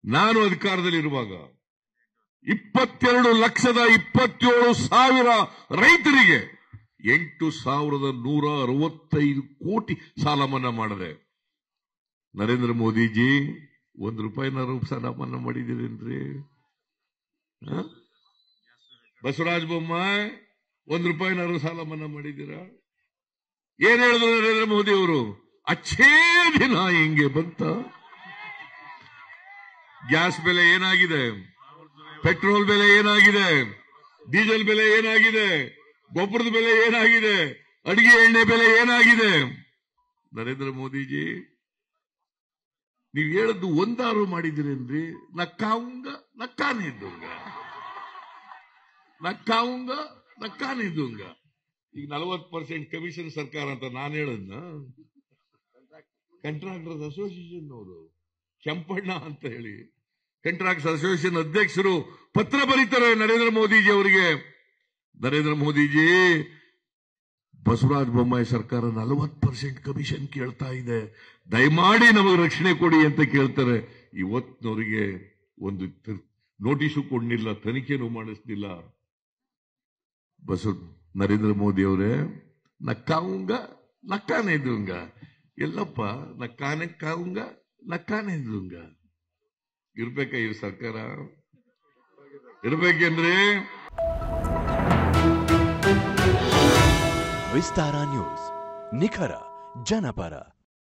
ನಾನು ಅಧಿಕಾರದಲ್ಲಿರುವಾಗ ಇಪ್ಪತ್ತೆರಡು ಲಕ್ಷದ ಇಪ್ಪತ್ತೇಳು ಸಾವಿರ ರೈತರಿಗೆ ಎಂಟು ಸಾವಿರದ ನೂರ ಅರವತ್ತೈದು ಕೋಟಿ ಸಾಲ ಮನ್ನಾ ಮಾಡಿದೆ ನರೇಂದ್ರ ಮೋದಿಜಿ ಒಂದ್ ರೂಪಾಯಿನಾರು ಸಾಲ ಮನ್ನಾ ಮಾಡಿದ್ದೀರೇನ್ರಿ ಹ? ಬಸವರಾಜ ಬೊಮ್ಮಾಯಿ ಒಂದ್ ರೂಪಾಯಿನಾರು ಸಾಲ ಮನ್ನಾ ಮಾಡಿದ್ದೀರಾ ಏನ್ ಹೇಳಿದ್ರು ನರೇಂದ್ರ ಮೋದಿ ಅವರು ಅಚ್ಚೇ ದಿನ ಹಿಂಗೆ ಬಂತ ಗ್ಯಾಸ್ ಬೆಲೆ ಏನಾಗಿದೆ ಪೆಟ್ರೋಲ್ ಬೆಲೆ ಏನಾಗಿದೆ ಡೀಸೆಲ್ ಬೆಲೆ ಏನಾಗಿದೆ ಗೊಬ್ಬರದ ಬೆಲೆ ಏನಾಗಿದೆ ಅಡಿಗೆ ಎಣ್ಣೆ ಬೆಲೆ ಏನಾಗಿದೆ ನರೇಂದ್ರ ಮೋದಿಜಿ ನೀವು ಹೇಳದ್ದು ಒಂದಾರು ಮಾಡಿದಿರೇನ್ರಿ ನಕ್ಕಾವುಂಗ ನಕ್ಕಾನೇ ಇದ್ದಂಗ ನಕ್ಕಾವುಂಗ ನಕ್ಕಾನೇ ಇದ್ದಂಗ ಈಗ ನಲವತ್ತು ಪರ್ಸೆಂಟ್ ಕಮಿಷನ್ ಸರ್ಕಾರ ಅಂತ ನಾನು ಹೇಳದ್ನ ಕಂಟ್ರಾಕ್ಟರ್ಸ್ ಅಸೋಸಿಯೇಷನ್ ಅವರು ಕೆಂಪಣ್ಣ ಅಂತ ಹೇಳಿ ಕಂಟ್ರಾಕ್ಟರ್ಸ್ ಅಸೋಸಿಯೇಷನ್ ಅಧ್ಯಕ್ಷರು ಪತ್ರ ಬರೀತಾರೆ ನರೇಂದ್ರ ಮೋದಿಜಿ ಅವರಿಗೆ ನರೇಂದ್ರ ಮೋದಿಜಿ ಬಸವರಾಜ ಬೊಮ್ಮಾಯಿ ಸರ್ಕಾರ ನಲವತ್ತು ಪರ್ಸೆಂಟ್ ಕಮಿಷನ್ ಕೇಳ್ತಾ ಇದೆ ದಯಮಾಡಿ ನಮಗೆ ರಕ್ಷಣೆ ಕೊಡಿ ಅಂತ ಕೇಳ್ತಾರೆ ಇವತ್ತಿನವರಿಗೆ ಒಂದು ತ- ನೋಟಿಸು ಕೊಡ್ಲಿಲ್ಲ ತನಿಖೆನೂ ಮಾಡಿಸ್ಲಿಲ್ಲ ಬಸವ ನರೇಂದ್ರ ಮೋದಿ ಅವರೇ ನಕ್ಕಾವುಂಗ ನಕ್ಕಾನೆ ಇದ್ದುಂಗ ಎಲ್ಲಪ್ಪ ನಕ್ಕಾನೆ ಕಾವುಂಗ ನಕ್ಕಾನೆ ಇದ್ದುಂಗ ಇರ್ಬೇಕ ಈ ಸರ್ಕಾರ ಇರ್ಬೇಕೇನ್ರಿ ವಿಸ್ತಾರ ನ್ಯೂಸ್ ನಿಖರ ಜನಪರ